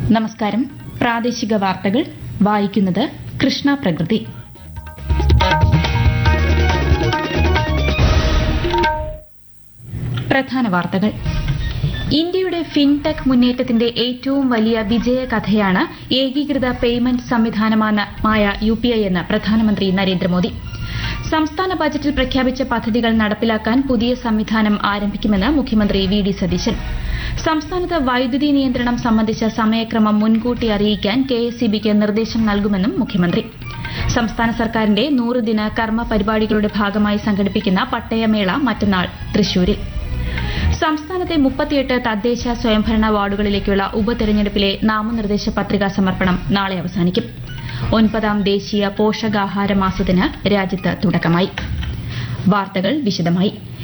നമസ്കാരം പ്രാദേശിക വാർത്തകൾ വായിക്കുന്നത് കൃഷ്ണ പ്രകൃതി പ്രധാന വാർത്തകൾ ഇന്ത്യയുടെ ഫിൻടെക് മുന്നേറ്റത്തിന്റെ ഏറ്റവും വലിയ വിജയകഥയാണ് ഏകീകൃത പേയ്മെന്റ് സംവിധാനമായ യുപിഐ എന്ന് പ്രധാനമന്ത്രി നരേന്ദ്രമോദി സംസ്ഥാന ബജറ്റിൽ പ്രഖ്യാപിച്ച പദ്ധതികൾ നടപ്പിലാക്കാൻ പുതിയ സംവിധാനം ആരംഭിക്കുമെന്ന് മുഖ്യമന്ത്രി വി ഡി സതീശൻ സംസ്ഥാനത്ത് വൈദ്യുതി നിയന്ത്രണം സംബന്ധിച്ച സമയക്രമം മുൻകൂട്ടി അറിയിക്കാൻ കെഎസ്ഇബിക്ക് നിർദ്ദേശം നൽകുമെന്നും മുഖ്യമന്ത്രി സംസ്ഥാന സർക്കാരിന്റെ നൂറ് ദിന കർമ്മ പരിപാടികളുടെ ഭാഗമായി സംഘടിപ്പിക്കുന്ന പട്ടയമേള മറ്റന്നാൾ തൃശൂരിൽ സംസ്ഥാനത്തെ മുപ്പത്തിയെട്ട് തദ്ദേശ സ്വയംഭരണ വാർഡുകളിലേക്കുള്ള ഉപതെരഞ്ഞെടുപ്പിലെ നാമനിർദ്ദേശ പത്രികാ സമർപ്പണം നാളെ അവസാനിക്കും ഒൻപതാം ദേശീയ പോഷകാഹാര മാസത്തിന് രാജ്യത്ത് തുടക്കമായി വാർത്തകൾ വിശദമായി